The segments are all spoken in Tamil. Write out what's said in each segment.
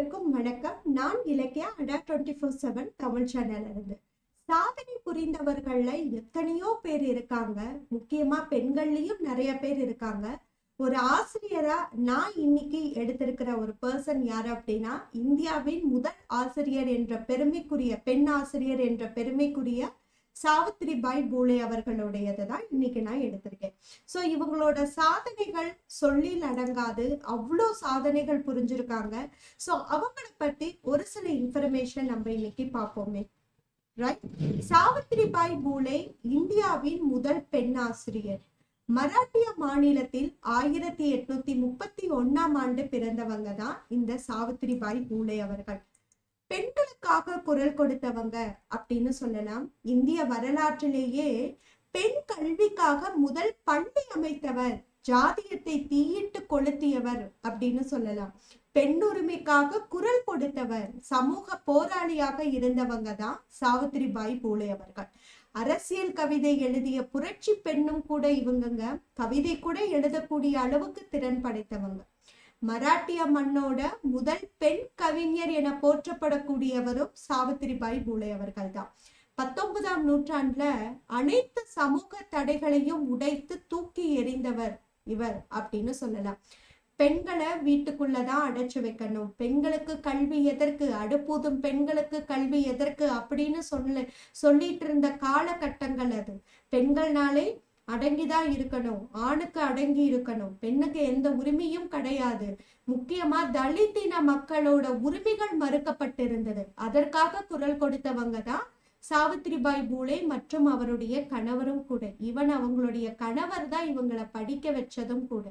அடா டுவெண்ட்டி ஃபோர் செவன் தமிழ் சேனல்ல இருந்து சாதனை புரிந்தவர்கள்ல எத்தனையோ பேர் இருக்காங்க முக்கியமா பெண்கள்லயும் நிறைய பேர் இருக்காங்க ஒரு ஆசிரியரா நான் இன்னைக்கு எடுத்திருக்கிற ஒரு பர்சன் யாரு அப்படின்னா இந்தியாவின் முதல் ஆசிரியர் என்ற பெருமைக்குரிய பெண் ஆசிரியர் என்ற பெருமைக்குரிய சாவித்ரி பாய் பூலே அவர்களுடையதை தான் இன்னைக்கு நான் எடுத்திருக்கேன் ஸோ இவங்களோட சாதனைகள் சொல்லில் அடங்காது அவ்வளோ சாதனைகள் புரிஞ்சிருக்காங்க ஸோ அவங்கள பத்தி ஒரு சில இன்ஃபர்மேஷன் நம்ம இன்னைக்கு பார்ப்போமே ரைட் சாவித்ரி பாய் பூலே இந்தியாவின் முதல் பெண் ஆசிரியர் மராட்டிய மாநிலத்தில் ஆயிரத்தி எட்நூத்தி முப்பத்தி ஒன்னாம் ஆண்டு பிறந்தவங்க தான் இந்த சாவித்ரி பாய் பூலே அவர்கள் பெண்களுக்காக குரல் கொடுத்தவங்க அப்படின்னு சொல்லலாம் இந்திய வரலாற்றிலேயே பெண் கல்விக்காக முதல் பள்ளி அமைத்தவர் ஜாதியத்தை தீயிட்டு கொளுத்தியவர் அப்படின்னு சொல்லலாம் பெண் உரிமைக்காக குரல் கொடுத்தவர் சமூக போராளியாக இருந்தவங்க தான் சாவித்ரி பாய் பூலே அவர்கள் அரசியல் கவிதை எழுதிய புரட்சி பெண்ணும் கூட இவங்கங்க கவிதை கூட எழுதக்கூடிய அளவுக்கு திறன் படைத்தவங்க மராட்டிய மண்ணோட முதல் பெண் கவிஞர் என போற்றப்படக்கூடியவரும் சாவித்ரி பாய் பூலே அவர்கள் தான் பத்தொன்பதாம் நூற்றாண்டுல அனைத்து சமூக தடைகளையும் உடைத்து தூக்கி எறிந்தவர் இவர் அப்படின்னு சொல்லலாம் பெண்களை வீட்டுக்குள்ளதான் அடைச்சு வைக்கணும் பெண்களுக்கு கல்வி எதற்கு அடுப்பூதும் பெண்களுக்கு கல்வி எதற்கு அப்படின்னு சொல்ல சொல்லிட்டு இருந்த காலகட்டங்கள் அது பெண்கள்னாலே அடங்கிதான் இருக்கணும் ஆணுக்கு அடங்கி இருக்கணும் பெண்ணுக்கு எந்த உரிமையும் கிடையாது முக்கியமா தலித்தின மக்களோட உரிமைகள் மறுக்கப்பட்டிருந்தது அதற்காக குரல் கொடுத்தவங்க தான் சாவித்ரிபாய் பூலே மற்றும் அவருடைய கணவரும் கூட இவன் அவங்களுடைய கணவர் தான் இவங்களை படிக்க வச்சதும் கூட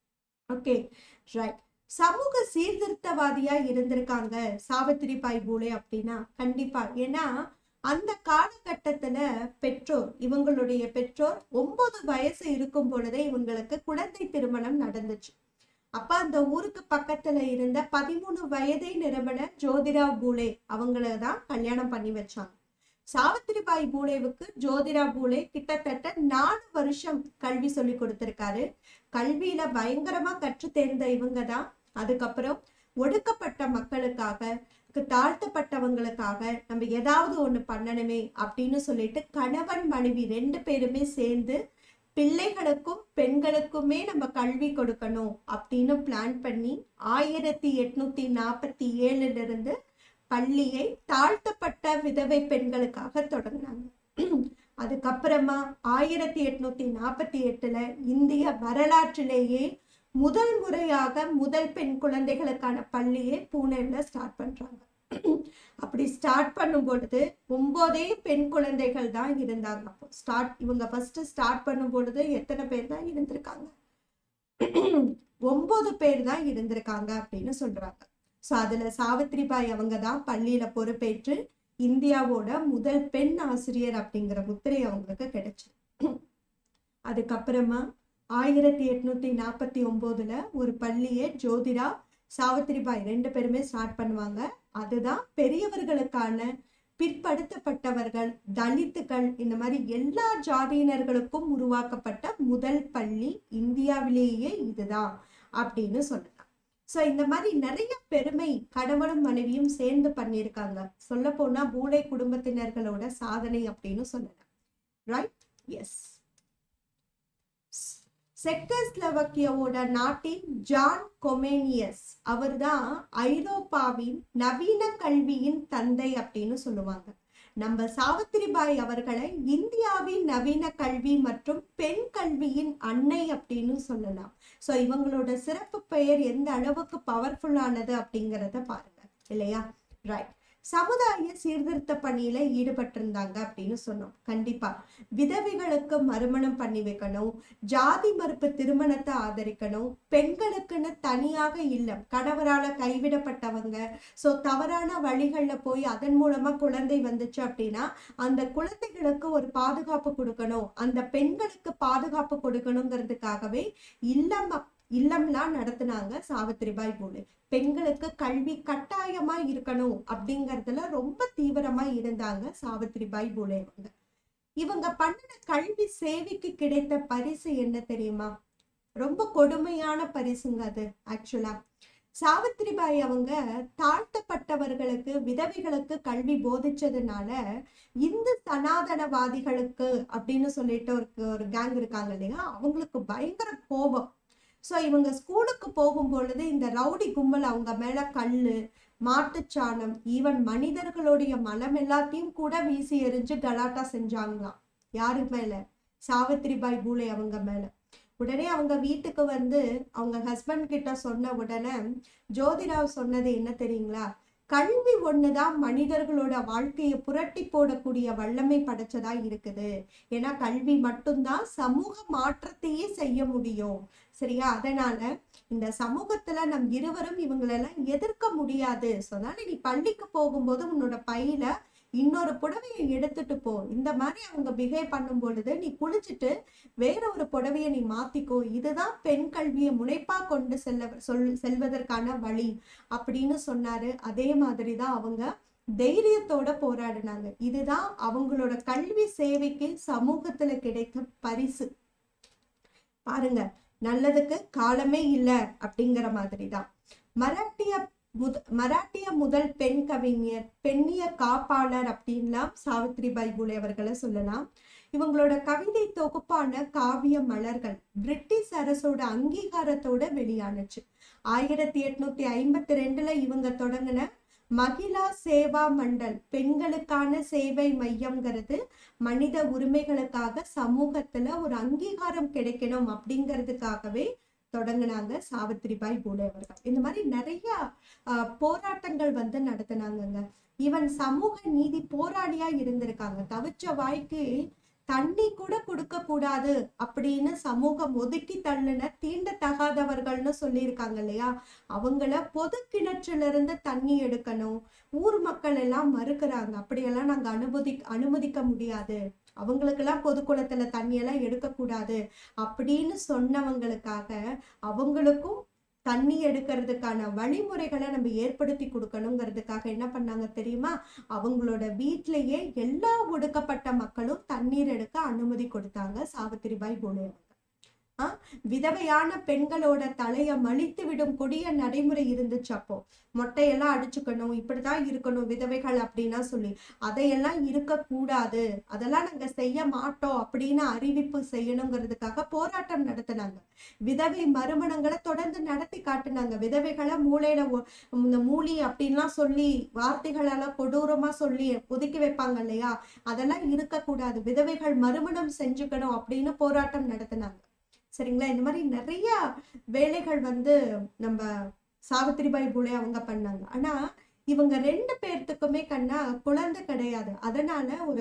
ஓகே ரைட் சமூக சீர்திருத்தவாதியா இருந்திருக்காங்க சாவித்ரி பாய் பூலே அப்படின்னா கண்டிப்பா ஏன்னா அந்த காலகட்டத்துல பெற்றோர் இவங்களுடைய பெற்றோர் ஒன்பது வயசு இருக்கும் பொழுதே இவங்களுக்கு குழந்தை திருமணம் நடந்துச்சு அப்ப அந்த ஊருக்கு பக்கத்துல இருந்த பதிமூணு வயதை நிரம்பின ஜோதிராவ் பூலே அவங்கள தான் கல்யாணம் பண்ணி வச்சாங்க சாவித்ரிபாய் பூலேவுக்கு ஜோதிரா பூலே கிட்டத்தட்ட நாலு வருஷம் கல்வி சொல்லி கொடுத்திருக்காரு கல்வியில பயங்கரமா கற்று தேர்ந்த இவங்க தான் அதுக்கப்புறம் ஒடுக்கப்பட்ட மக்களுக்காக தாழ்த்தப்பட்டவங்களுக்காக நம்ம ஏதாவது ஒண்ணு பண்ணணுமே அப்படின்னு சொல்லிட்டு கணவன் மனைவி ரெண்டு பேருமே சேர்ந்து பிள்ளைகளுக்கும் பெண்களுக்குமே நம்ம கல்வி கொடுக்கணும் அப்படின்னு பிளான் பண்ணி ஆயிரத்தி எட்நூத்தி நாற்பத்தி ஏழுல இருந்து பள்ளியை தாழ்த்தப்பட்ட விதவை பெண்களுக்காக தொடங்கினாங்க அதுக்கப்புறமா ஆயிரத்தி எட்நூத்தி நாற்பத்தி எட்டுல இந்திய வரலாற்றிலேயே முதல் முறையாக முதல் பெண் குழந்தைகளுக்கான பள்ளியை பூனேல ஸ்டார்ட் பண்றாங்க அப்படி ஸ்டார்ட் பண்ணும் பொழுது ஒன்பதே பெண் குழந்தைகள் தான் இருந்தாங்க அப்போ ஸ்டார்ட் இவங்க ஃபர்ஸ்ட் ஸ்டார்ட் பண்ணும் பொழுது எத்தனை பேர் தான் இருந்திருக்காங்க ஒன்பது பேர் தான் இருந்திருக்காங்க அப்படின்னு சொல்றாங்க ஸோ அதுல சாவித்ரிபாய் அவங்க தான் பள்ளியில பொறுப்பேற்று இந்தியாவோட முதல் பெண் ஆசிரியர் அப்படிங்கிற முத்திரை அவங்களுக்கு கிடைச்சு அதுக்கப்புறமா ஆயிரத்தி எட்நூத்தி நாற்பத்தி ஒன்பதுல ஒரு பள்ளியை ஜோதிரா சாவித்ரிபாய் ரெண்டு பேருமே ஸ்டார்ட் பண்ணுவாங்க அதுதான் பெரியவர்களுக்கான பிற்படுத்தப்பட்டவர்கள் தலித்துகள் இந்த மாதிரி எல்லா ஜாதியினர்களுக்கும் உருவாக்கப்பட்ட முதல் பள்ளி இந்தியாவிலேயே இதுதான் அப்படின்னு சொல்லலாம் ஸோ இந்த மாதிரி நிறைய பெருமை கணவனும் மனைவியும் சேர்ந்து பண்ணியிருக்காங்க சொல்ல போனா பூலை குடும்பத்தினர்களோட சாதனை அப்படின்னு சொல்லலாம் ரைட் எஸ் செக்கஸ்லவக்கியாவோட நாட்டின் ஜான் கொமேனியஸ் அவர்தான் ஐரோப்பாவின் நவீன கல்வியின் தந்தை அப்படின்னு சொல்லுவாங்க நம்ம சாவித்திரிபாய் அவர்களை இந்தியாவின் நவீன கல்வி மற்றும் பெண் கல்வியின் அன்னை அப்படின்னு சொல்லலாம் ஸோ இவங்களோட சிறப்பு பெயர் எந்த அளவுக்கு பவர்ஃபுல்லானது அப்படிங்கிறத பாருங்க இல்லையா ரைட் சமுதாய சீர்திருத்த பணியில ஈடுபட்டிருந்தாங்க அப்படின்னு சொன்னோம் கண்டிப்பா விதவைகளுக்கு மறுமணம் பண்ணி வைக்கணும் ஜாதி மறுப்பு திருமணத்தை ஆதரிக்கணும் பெண்களுக்குன்னு தனியாக இல்லம் கணவரால கைவிடப்பட்டவங்க சோ தவறான வழிகள்ல போய் அதன் மூலமா குழந்தை வந்துச்சு அப்படின்னா அந்த குழந்தைகளுக்கு ஒரு பாதுகாப்பு கொடுக்கணும் அந்த பெண்களுக்கு பாதுகாப்பு கொடுக்கணுங்கிறதுக்காகவே இல்லம் இல்லம்லாம் நடத்தினாங்க சாவித்திரிபாய் பூலே பெண்களுக்கு கல்வி கட்டாயமா இருக்கணும் அப்படிங்கறதுல ரொம்ப தீவிரமா இருந்தாங்க சாவித்திரிபாய் பூலே அவங்க இவங்க பண்ணின கல்வி சேவைக்கு கிடைத்த பரிசு என்ன தெரியுமா ரொம்ப கொடுமையான பரிசுங்க அது ஆக்சுவலா சாவித்திரிபாய் அவங்க தாழ்த்தப்பட்டவர்களுக்கு விதவைகளுக்கு கல்வி போதிச்சதுனால இந்து சனாதனவாதிகளுக்கு அப்படின்னு சொல்லிட்டு ஒரு ஒரு கேங் இருக்காங்க இல்லையா அவங்களுக்கு பயங்கர கோபம் ஸோ இவங்க ஸ்கூலுக்கு போகும் பொழுது இந்த ரவுடி கும்பல் அவங்க மேல கல்லு மாட்டுச்சாணம் ஈவன் மனிதர்களுடைய மலம் எல்லாத்தையும் கூட வீசி எறிஞ்சு கலாட்டா செஞ்சாங்களாம் யாரு மேல சாவித்திரிபாய் பூலே அவங்க மேல உடனே அவங்க வீட்டுக்கு வந்து அவங்க ஹஸ்பண்ட் கிட்ட சொன்ன உடனே ஜோதிராவ் சொன்னது என்ன தெரியுங்களா கல்வி ஒண்ணுதான் மனிதர்களோட வாழ்க்கையை புரட்டி போடக்கூடிய வல்லமை படைச்சதா இருக்குது ஏன்னா கல்வி மட்டும்தான் சமூக மாற்றத்தையே செய்ய முடியும் சரியா அதனால இந்த சமூகத்துல நம் இருவரும் இவங்களெல்லாம் எதிர்க்க முடியாது ஸோ அதனால நீ பள்ளிக்கு போகும்போது உன்னோட பையில இன்னொரு புடவையை எடுத்துட்டு போ இந்த மாதிரி அவங்க பிஹேவ் பண்ணும் பொழுது நீ குளிச்சுட்டு வேற ஒரு புடவையை நீ மாத்திக்கோ இதுதான் பெண் கல்வியை முனைப்பா கொண்டு செல்ல சொல் செல்வதற்கான வழி அப்படின்னு சொன்னாரு அதே மாதிரிதான் அவங்க தைரியத்தோட போராடினாங்க இதுதான் அவங்களோட கல்வி சேவைக்கு சமூகத்துல கிடைத்த பரிசு பாருங்க நல்லதுக்கு காலமே இல்ல அப்படிங்கிற மாதிரி தான் மராட்டிய முத மராட்டிய முதல் பெண் கவிஞர் பெண்ணிய காப்பாளர் அப்படின்லாம் சாவித்ரிபாய் பூலே அவர்களை சொல்லலாம் இவங்களோட கவிதை தொகுப்பான காவிய மலர்கள் பிரிட்டிஷ் அரசோட அங்கீகாரத்தோட வெளியானுச்சு ஆயிரத்தி எட்நூத்தி ஐம்பத்தி ரெண்டுல இவங்க தொடங்கின மகிழா சேவா மண்டல் பெண்களுக்கான சேவை மையம்ங்கிறது மனித உரிமைகளுக்காக சமூகத்துல ஒரு அங்கீகாரம் கிடைக்கணும் அப்படிங்கிறதுக்காகவே தொடங்கினாங்க சாவித்திரிபாய் பூலே அவர்கள் இந்த மாதிரி நிறைய ஆஹ், போராட்டங்கள் வந்து நடத்தினாங்கங்க ஈவன் சமூக நீதி போராளியா இருந்திருக்காங்க தவிச்ச வாய்க்கு தண்ணி கூட கொடுக்க கூடாது அப்படின்னு சமூகம் ஒதுக்கி தள்ளின தீண்டத்தகாதவர்கள்னு சொல்லியிருக்காங்க இல்லையா அவங்கள பொது கிணற்றுல இருந்து தண்ணி எடுக்கணும் ஊர் மக்கள் எல்லாம் மறுக்கிறாங்க அப்படியெல்லாம் நாங்க அனுமதி அனுமதிக்க முடியாது அவங்களுக்கெல்லாம் பொது குளத்துல தண்ணியெல்லாம் எடுக்கக்கூடாது அப்படின்னு சொன்னவங்களுக்காக அவங்களுக்கும் தண்ணி எடுக்கிறதுக்கான வழிமுறைகளை நம்ம ஏற்படுத்தி கொடுக்கணுங்கிறதுக்காக என்ன பண்ணாங்க தெரியுமா அவங்களோட வீட்டிலேயே எல்லா ஒடுக்கப்பட்ட மக்களும் தண்ணீர் எடுக்க அனுமதி கொடுத்தாங்க சாவித்திரிபாய் பூலே அவங்க. ஆ விதவையான பெண்களோட தலைய மலித்து விடும் கொடிய நடைமுறை இருந்துச்சு அப்போ மொட்டையெல்லாம் அடிச்சுக்கணும் இப்படிதான் இருக்கணும் விதவைகள் அப்படின்னா சொல்லி அதையெல்லாம் இருக்கக்கூடாது அதெல்லாம் நாங்க செய்ய மாட்டோம் அப்படின்னு அறிவிப்பு செய்யணுங்கிறதுக்காக போராட்டம் நடத்தினாங்க விதவை மறுமணங்களை தொடர்ந்து நடத்தி காட்டுனாங்க விதவைகளை மூளையில ஒ- இந்த மூலி அப்படின்லாம் சொல்லி வார்த்தைகளெல்லாம் கொடூரமா சொல்லி ஒதுக்கி வைப்பாங்க இல்லையா அதெல்லாம் இருக்கக்கூடாது விதவைகள் மறுமணம் செஞ்சுக்கணும் அப்படின்னு போராட்டம் நடத்தினாங்க சரிங்களா இந்த மாதிரி நிறைய வேலைகள் வந்து நம்ம சாவித்திரிபாய் பூலே அவங்க பண்ணாங்க ஆனா இவங்க ரெண்டு பேர்த்துக்குமே கண்ணா குழந்தை கிடையாது அதனால ஒரு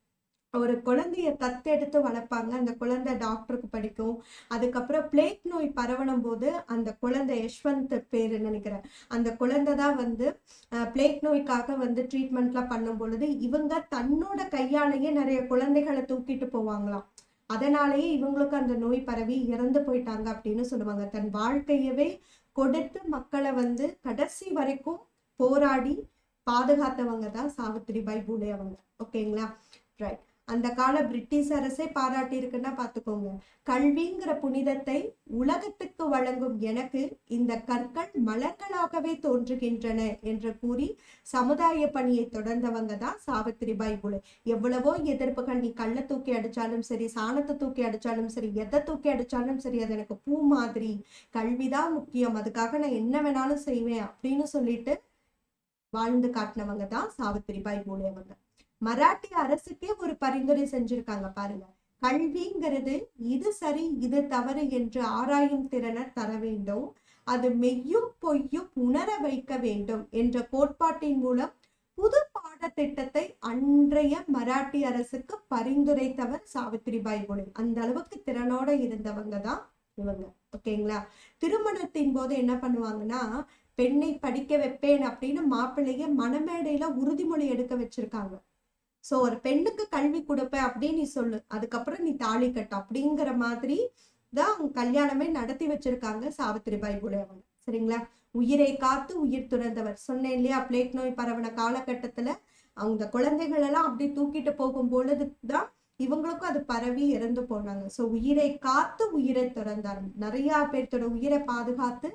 ஒரு குழந்தைய தத்தெடுத்து வளர்ப்பாங்க அந்த குழந்தை டாக்டருக்கு படிக்கும் அதுக்கப்புறம் பிளேக் நோய் பரவணும் போது அந்த குழந்தை யஷ்வந்த் பேரு நினைக்கிறேன் அந்த குழந்தை தான் வந்து பிளேக் நோய்க்காக வந்து ட்ரீட்மெண்ட்லாம் பண்ணும் பொழுது இவங்க தன்னோட கையாலேயே நிறைய குழந்தைகளை தூக்கிட்டு போவாங்களாம் அதனாலேயே இவங்களுக்கு அந்த நோய் பரவி இறந்து போயிட்டாங்க அப்படின்னு சொல்லுவாங்க தன் வாழ்க்கையவே கொடுத்து மக்களை வந்து கடைசி வரைக்கும் போராடி பாதுகாத்தவங்க தான் சாவித்திரிபாய் பூலே அவங்க ஓகேங்களா ரைட் அந்த கால பிரிட்டிஷ் அரசே பாராட்டி இருக்குன்னா பாத்துக்கோங்க கல்விங்கிற புனிதத்தை உலகத்துக்கு வழங்கும் எனக்கு இந்த கற்கள் மலர்களாகவே தோன்றுகின்றன என்று கூறி சமுதாய பணியை தொடர்ந்தவங்க தான் சாவித்திரிபாய் பூலே எவ்வளவோ எதிர்ப்புகள் நீ கல்லை தூக்கி அடிச்சாலும் சரி சாணத்தை தூக்கி அடிச்சாலும் சரி எதை தூக்கி அடிச்சாலும் சரி அது எனக்கு பூ மாதிரி கல்விதான் முக்கியம் அதுக்காக நான் என்ன வேணாலும் செய்வேன் அப்படின்னு சொல்லிட்டு வாழ்ந்து காட்டினவங்க தான் சாவித்திரிபாய் பூலே அவங்க மராட்டிய அரசுக்கே ஒரு பரிந்துரை செஞ்சிருக்காங்க பாருங்க கல்விங்கிறது இது சரி இது தவறு என்று ஆராயும் திறனை தர வேண்டும் அது மெய்யும் பொய்யும் உணர வைக்க வேண்டும் என்ற கோட்பாட்டின் மூலம் புது பாடத்திட்டத்தை அன்றைய மராட்டிய அரசுக்கு பரிந்துரைத்தவர் சாவித்திரிபாய் பூலே அந்த அளவுக்கு திறனோட இருந்தவங்க தான் இவங்க ஓகேங்களா திருமணத்தின் போது என்ன பண்ணுவாங்கன்னா பெண்ணை படிக்க வைப்பேன் அப்படின்னு மாப்பிள்ளைய மணமேடையில உறுதிமொழி எடுக்க வச்சிருக்காங்க சோ ஒரு பெண்ணுக்கு கல்வி கொடுப்பேன் அப்படின்னு நீ சொல்லு அதுக்கப்புறம் நீ தாலி கட்டு அப்படிங்கிற மாதிரி தான் அவங்க கல்யாணமே நடத்தி வச்சிருக்காங்க சாவித்திரிபாய் பூலே அவங்க சரிங்களா உயிரை காத்து உயிர் துறந்தவர் சொன்னேன் இல்லையா பிளேக் நோய் பரவன காலகட்டத்துல அவங்க குழந்தைகள் எல்லாம் அப்படி தூக்கிட்டு போகும் பொழுதுதான் இவங்களுக்கும் அது பரவி இறந்து போனாங்க சோ உயிரை காத்து உயிரை துறந்தார் நிறைய பேர்த்தோட உயிரை பாதுகாத்து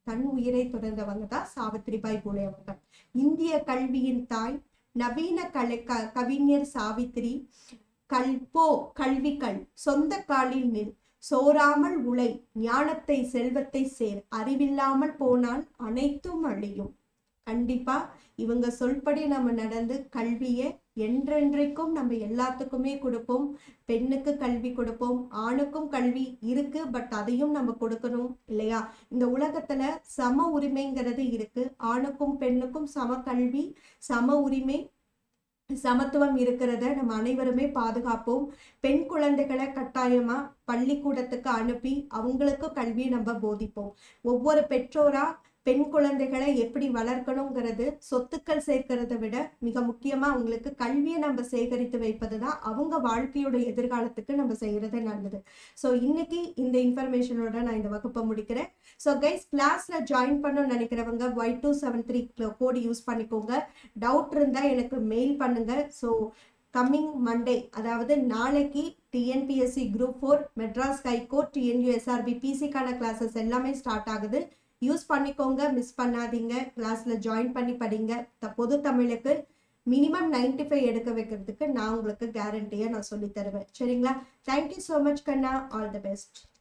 தன் உயிரை துறந்தவங்க தான் சாவித்ரிபாய் பூலே அவங்க இந்திய கல்வியின் தாய் நவீன கலை க கவிஞர் சாவித்திரி கல்போ கல்விகள் சொந்த காலில் நில் சோராமல் உழை ஞானத்தை செல்வத்தை சேர் அறிவில்லாமல் போனால் அனைத்தும் அழியும் கண்டிப்பா இவங்க சொல்படி நம்ம நடந்து கல்வியை என்றென்றைக்கும் நம்ம எல்லாத்துக்குமே கொடுப்போம் பெண்ணுக்கு கல்வி கொடுப்போம் ஆணுக்கும் கல்வி இருக்கு பட் அதையும் நம்ம கொடுக்கணும் இல்லையா இந்த உலகத்துல சம உரிமைங்கிறது இருக்கு ஆணுக்கும் பெண்ணுக்கும் சம கல்வி சம உரிமை சமத்துவம் இருக்கிறத நம்ம அனைவருமே பாதுகாப்போம் பெண் குழந்தைகளை கட்டாயமா பள்ளிக்கூடத்துக்கு அனுப்பி அவங்களுக்கு கல்வியை நம்ம போதிப்போம் ஒவ்வொரு பெற்றோரா பெண் குழந்தைகளை எப்படி வளர்க்கணுங்கிறது சொத்துக்கள் சேர்க்கிறத விட மிக முக்கியமா அவங்களுக்கு கல்வியை நம்ம சேகரித்து வைப்பது தான் அவங்க வாழ்க்கையோட எதிர்காலத்துக்கு நம்ம செய்யறது நல்லது ஸோ இன்னைக்கு இந்த இன்ஃபர்மேஷனோட நான் இந்த வகுப்பை முடிக்கிறேன் ஸோ கைஸ் கிளாஸ்ல ஜாயின் பண்ணணும்னு நினைக்கிறவங்க Y two seven three code use பண்ணிக்கோங்க டவுட் இருந்தா எனக்கு மெயில் பண்ணுங்க ஸோ கம்மிங் மண்டே அதாவது நாளைக்கு TNPSC group four Madras high court TNUSRB பிசிக்கான கிளாஸஸ் எல்லாமே ஸ்டார்ட் ஆகுது யூஸ் பண்ணிக்கோங்க மிஸ் பண்ணாதீங்க கிளாஸ்ல ஜாயின் பண்ணி படிங்க த- பொது தமிழுக்கு மினிமம் 95 ஃபைவ் எடுக்க வைக்கிறதுக்கு நான் உங்களுக்கு கேரண்டியை நான் சொல்லி தருவேன் சரிங்களா தேங்க்யூ ஸோ மச் கண்ணா ஆல் தி பெஸ்ட்